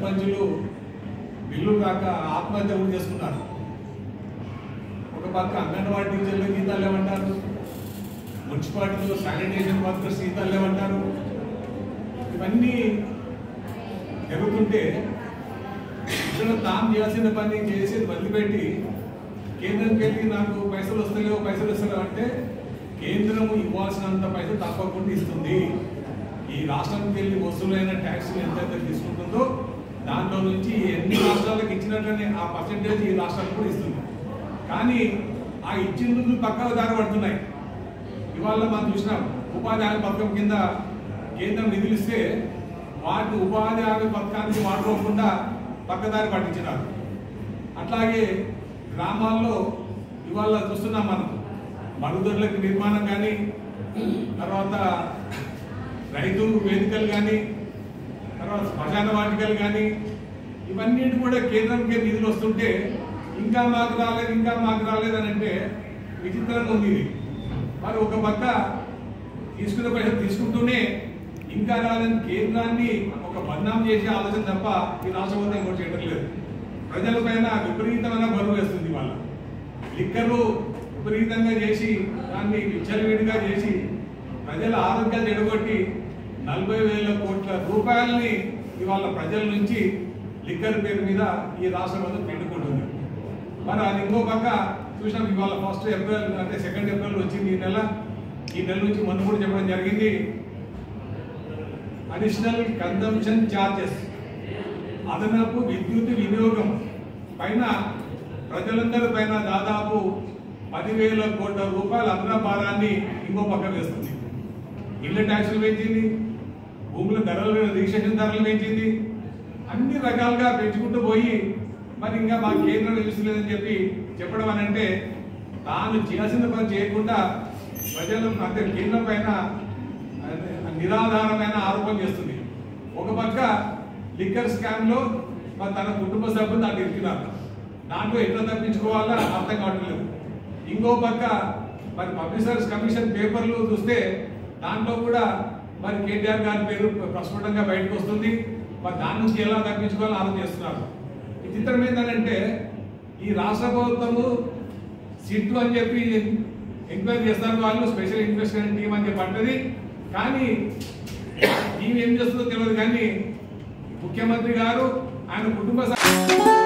సర్పంచులు బిల్లు కాక ఆత్మహత్య కూడా చేసుకున్నారు ఒక పక్క అంగన్వాడీ టీచర్లు గీతాలు లేవంటారు మున్సిపాలిటీలో శానిటేషన్ వర్కర్స్ గీతాలు లేవంటారు ఇవన్నీ జరుగుతుంటే ఇక్కడ తాను చేయాల్సిన పని చేసి వదిలిపెట్టి కేంద్రంకి వెళ్ళి నాకు పైసలు వస్తలేవు పైసలు వస్తలేవు అంటే కేంద్రం ఇవ్వాల్సినంత పైసలు తప్పకుండా ఇస్తుంది ఈ రాష్ట్రానికి వెళ్ళి వసూలైన ట్యాక్స్ ఎంతైతే తీసుకుంటుందో దాంట్లో నుంచి ఎన్ని రాష్ట్రాలకు ఇచ్చినట్లనే ఆ పర్సంటేజ్ ఈ రాష్ట్రాలకు కూడా ఇస్తుంది కానీ ఆ ఇచ్చిన నిధులు పక్కకు దారి పడుతున్నాయి ఇవాళ మనం చూసినాం ఉపాధి హామీ పథకం కింద కేంద్రం నిధులు ఇస్తే వాటి ఉపాధి హామీ పథకానికి వాడుకోకుండా పక్కదారి పట్టించినారు అట్లాగే గ్రామాల్లో ఇవాళ చూస్తున్నాం మనం మరుగుదొడ్లకి నిర్మాణం కానీ తర్వాత రైతు వేదికలు కానీ తర్వాత శ్మశాన వాటికలు కానీ ఇవన్నీ కూడా కేంద్రంకే నిధులు వస్తుంటే ఇంకా మాకు రాలేదు ఇంకా మాకు రాలేదు అని అంటే విచిత్రంగా ఉంది ఇది మరి ఒక పక్క తీసుకునే పైసలు తీసుకుంటూనే ఇంకా రాదని కేంద్రాన్ని ఒక బదనాం చేసే ఆలోచన తప్ప ఈ రాష్ట్రం మొత్తం ఇంకోటి చేయడం లేదు ప్రజల పైన విపరీతమైన బరువు వేస్తుంది వాళ్ళ లిక్కర్లు విపరీతంగా చేసి దాన్ని విచ్చలవిడిగా చేసి ప్రజల ఆరోగ్యాన్ని ఎడగొట్టి నలభై వేల కోట్ల రూపాయలని ఇవాళ ప్రజల నుంచి లిక్కర్ పేరు మీద ఈ రాష్ట్రం మొత్తం పెట్టుకుంటుంది మరి అది ఇంకో పక్క చూసినాం ఇవాళ ఫస్ట్ ఏప్రిల్ అంటే సెకండ్ ఏప్రిల్ వచ్చింది ఈ నెల ఈ నెల నుంచి మొన్న కూడా చెప్పడం జరిగింది అడిషనల్ కన్జంప్షన్ ఛార్జెస్ అదనపు విద్యుత్ వినియోగం పైన ప్రజలందరి పైన దాదాపు పదివేల కోట్ల రూపాయల అదన భారాన్ని ఇంకో పక్క వేస్తుంది ఇళ్ళ ట్యాక్సులు పెంచింది భూముల ధరలు రిజిస్ట్రేషన్ ధరలు పెంచింది అన్ని రకాలుగా పెంచుకుంటూ పోయి మరి ఇంకా మా కేంద్రం నిలుస్తలేదని చెప్పి చెప్పడం అని అంటే తాను చేయాల్సిన పని చేయకుండా ప్రజలు అంటే కేంద్రం పైన అదే నిరాధారమైన ఆరోపణ చేస్తుంది ఒక పక్క లిక్కర్ స్కామ్ లో మరి తన కుటుంబ సభ్యులు దాన్ని ఇరికినారు దాంట్లో ఎట్లా తప్పించుకోవాలో అర్థం కావట్లేదు ఇంకో పక్క మరి పబ్లిసర్స్ కమిషన్ పేపర్లు చూస్తే దాంట్లో కూడా మరి కేటీఆర్ గారి పేరు ప్రస్ఫుటంగా బయటకు వస్తుంది మరి దాని నుంచి ఎలా తప్పించుకోవాలని ఆలోచన చేస్తున్నారు ఈ చిత్రం ఏంటంటే ఈ రాష్ట్ర ప్రభుత్వము సిట్ అని చెప్పి ఎంక్వైరీ చేస్తారు వాళ్ళు స్పెషల్ ఇన్వెస్టిగేషన్ టీం అని చెప్పి అంటది కానీ టీం ఏం చేస్తుందో తెలియదు కానీ ముఖ్యమంత్రి గారు ఆయన కుటుంబ సభ్యులు